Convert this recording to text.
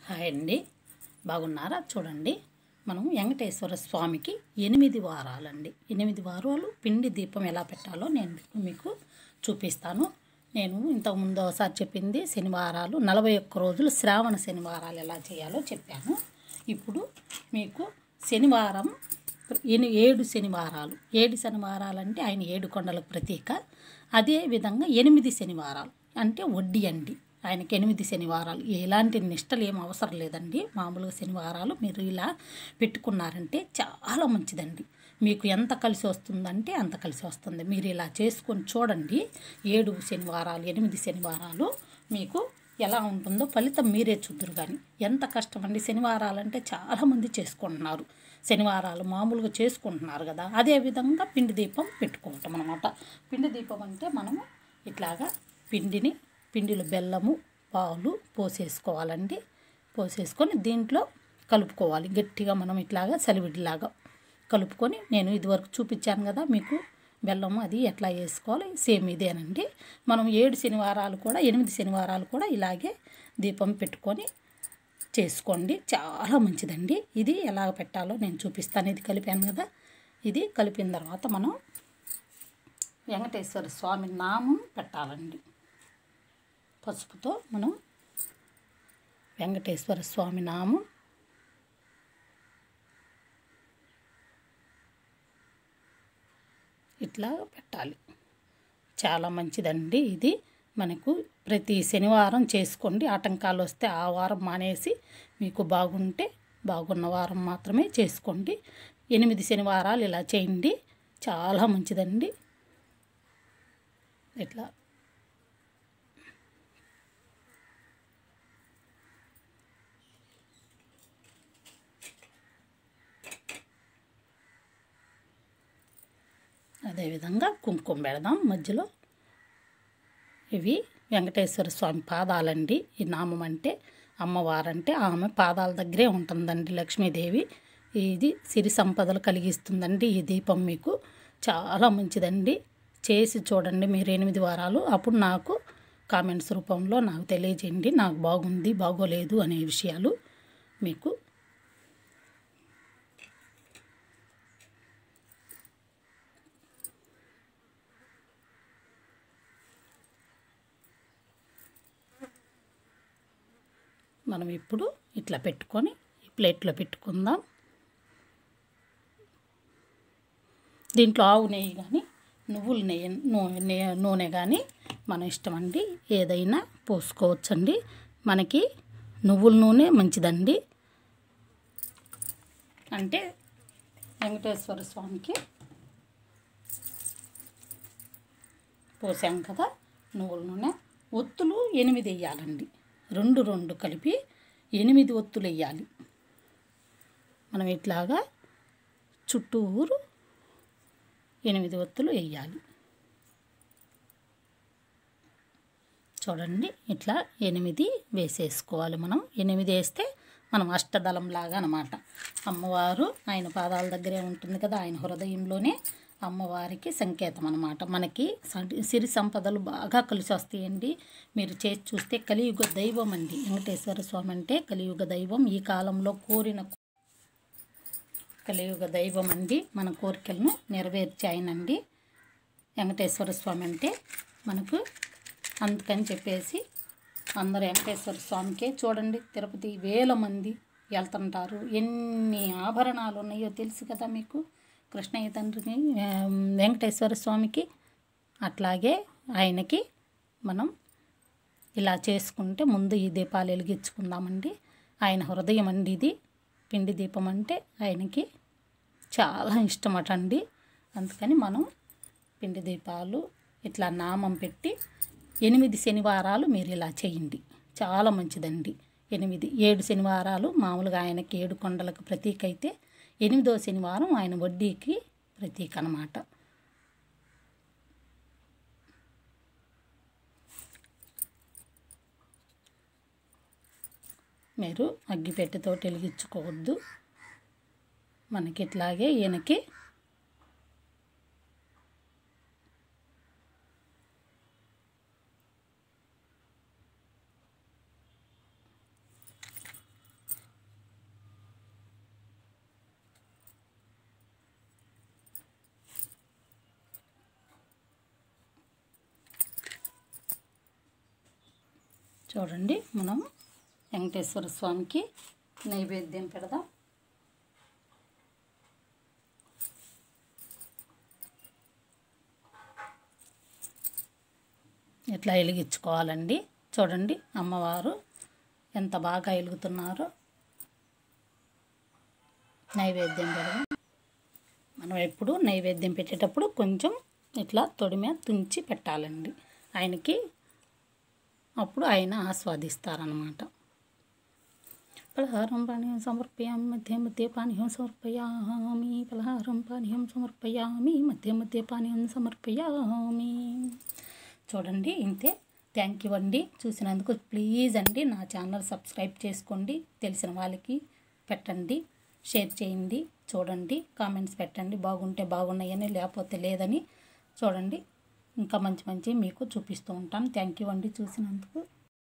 hi అండి బాగున్నారా చూడండి మనం వెంకటేశ్వర స్వామికి ఎనిమిది వారాలండి ఎనిమిది వారాలు పిండి దీపం ఎలా పెట్టాలో నేను మీకు చూపిస్తాను నేను ఇంతకుముందు ఒకసారి చెప్పింది శనివారాలు నలభై ఒక్క రోజులు శ్రావణ శనివారాలు ఎలా చేయాలో చెప్పాను ఇప్పుడు మీకు శనివారం ఎని ఏడు శనివారాలు ఏడు శనివారాలు అంటే ఆయన ఏడు కొండలకు ప్రతీక అదే విధంగా ఎనిమిది శనివారాలు అంటే వడ్డీ అండి ఆయనకి ఎనిమిది శనివారాలు ఎలాంటి నిష్టలు ఏం అవసరం లేదండి మామూలుగా శనివారాలు మీరు ఇలా పెట్టుకున్నారంటే చాలా మంచిదండి మీకు ఎంత కలిసి వస్తుందంటే అంత కలిసి వస్తుంది మీరు ఇలా చేసుకొని చూడండి ఏడు శనివారాలు ఎనిమిది శనివారాలు మీకు ఎలా ఉంటుందో ఫలితం మీరే చూద్దరు కానీ ఎంత కష్టం అండి శనివారాలు అంటే చాలామంది చేసుకుంటున్నారు శనివారాలు మామూలుగా చేసుకుంటున్నారు కదా అదే విధంగా పిండి దీపం పెట్టుకుంటాం అనమాట పిండి దీపం అంటే మనము ఇట్లాగా పిండిని పిండిలో బెల్లము పాలు పోసేసుకోవాలండి పోసేసుకొని దీంట్లో కలుపుకోవాలి గట్టిగా మనం ఇట్లాగా సలివిడిలాగా కలుపుకొని నేను ఇదివరకు చూపించాను కదా మీకు బెల్లం అది ఎట్లా వేసుకోవాలి సేమ్ ఇదేనండి మనం ఏడు శనివారాలు కూడా ఎనిమిది శనివారాలు కూడా ఇలాగే దీపం పెట్టుకొని చేసుకోండి చాలా మంచిదండి ఇది ఎలా పెట్టాలో నేను చూపిస్తాను ఇది కలిపాను కదా ఇది కలిపిన తర్వాత మనం వెంకటేశ్వర స్వామి నామం పెట్టాలండి పసుపుతో మనం వెంకటేశ్వర స్వామి నామం ఇట్లా పెట్టాలి చాలా మంచిదండి ఇది మనకు ప్రతి శనివారం చేసుకోండి ఆటంకాలు వస్తే ఆ వారం మానేసి మీకు బాగుంటే బాగున్న వారం మాత్రమే చేసుకోండి ఎనిమిది శనివారాలు ఇలా చేయండి చాలా మంచిదండి ఇట్లా అదేవిధంగా కుంకుమ పెడదాం మధ్యలో ఇవి వెంకటేశ్వర స్వామి పాదాలండి ఈ నామం అంటే అమ్మవారంటే ఆమె పాదాల దగ్గరే ఉంటుందండి లక్ష్మీదేవి ఇది సిరి సంపదలు కలిగిస్తుందండి ఈ దీపం మీకు చాలా మంచిదండి చేసి చూడండి మీరు ఎనిమిది వారాలు అప్పుడు నాకు కామెంట్స్ రూపంలో నాకు తెలియజేయండి నాకు బాగుంది బాగోలేదు అనే విషయాలు మీకు మనం ఇప్పుడు ఇట్లా పెట్టుకొని ఈ ప్లేట్లో పెట్టుకుందాం దీంట్లో ఆవు నెయ్యి కానీ నువ్వుల నెయ్యి నూనె నూనె కానీ మన ఇష్టం అండి ఏదైనా పోసుకోవచ్చండి మనకి నువ్వుల నూనె మంచిదండి అంటే వెంకటేశ్వర స్వామికి పోసాం కదా నువ్వుల నూనె ఒత్తులు ఎనిమిది వేయాలండి రెండు రెండు కలిపి ఎనిమిది ఒత్తులు వేయాలి మనం ఇట్లాగా చుట్టూరు ఎనిమిది ఒత్తులు వేయాలి చూడండి ఇట్లా ఎనిమిది వేసేసుకోవాలి మనం ఎనిమిది వేస్తే మనం అష్టదళం లాగా అనమాట అమ్మవారు ఆయన పాదాల దగ్గరే ఉంటుంది కదా ఆయన హృదయంలోనే అమ్మవారికి సంకేతం అనమాట మనకి సిరి సంపదలు బాగా కలిసి వస్తాయండి మీరు చేసి చూస్తే కలియుగ దైవం అండి వెంకటేశ్వర స్వామి అంటే కలియుగ దైవం ఈ కాలంలో కోరిన కలియుగ దైవం అండి మన కోరికలను నెరవేర్చాయనండి వెంకటేశ్వర స్వామి అంటే మనకు అందుకని చెప్పేసి అందరూ వెంకటేశ్వర స్వామికే చూడండి తిరుపతి వేల మంది వెళ్తుంటారు ఎన్ని ఆభరణాలు ఉన్నాయో తెలుసు కదా మీకు కృష్ణయ్య తండ్రిని వెంకటేశ్వర స్వామికి అట్లాగే ఆయనకి మనం ఇలా చేసుకుంటే ముందు ఈ దీపాలు వెలిగించుకుందామండి ఆయన హృదయం అండి ఇది పిండి దీపం అంటే ఆయనకి చాలా ఇష్టమట అండి అందుకని మనం పిండి దీపాలు ఇట్లా నామం పెట్టి ఎనిమిది శనివారాలు మీరు ఇలా చేయండి చాలా మంచిదండి ఎనిమిది ఏడు శనివారాలు మామూలుగా ఆయనకి ఏడు కొండలకు ప్రతీక అయితే ఎనిమిదో శనివారం ఆయన వడ్డీకి ప్రతీక అనమాట మీరు అగ్గిపెట్టెతో వెలిగించుకోవద్దు మనకి ఇట్లాగే ఈయనకి చూడండి మనం వెంకటేశ్వర స్వామికి నైవేద్యం పెడదాం ఇట్లా వెలిగించుకోవాలండి చూడండి అమ్మవారు ఎంత బాగా వెలుగుతున్నారో నైవేద్యం పెడదాం మనం ఎప్పుడు నైవేద్యం పెట్టేటప్పుడు కొంచెం ఇట్లా తొడిమ తుంచి పెట్టాలండి ఆయనకి అప్పుడు ఆయన ఆస్వాదిస్తారనమాట పలహారం పానీయం సమర్పయామి మధ్య మధ్య పానీయం సమర్పయామి పలహారం పానీయం సమర్పయామి మధ్య మధ్య పానీయం సమర్పయామి చూడండి ఇంతే థ్యాంక్ యూ అండి చూసినందుకు ప్లీజ్ అండి నా ఛానల్ సబ్స్క్రైబ్ చేసుకోండి తెలిసిన వాళ్ళకి పెట్టండి షేర్ చేయండి చూడండి కామెంట్స్ పెట్టండి బాగుంటే బాగున్నాయని లేకపోతే లేదని చూడండి ఇంకా మంచి మంచి మీకు చూపిస్తూ ఉంటాను థ్యాంక్ యూ అండి చూసినందుకు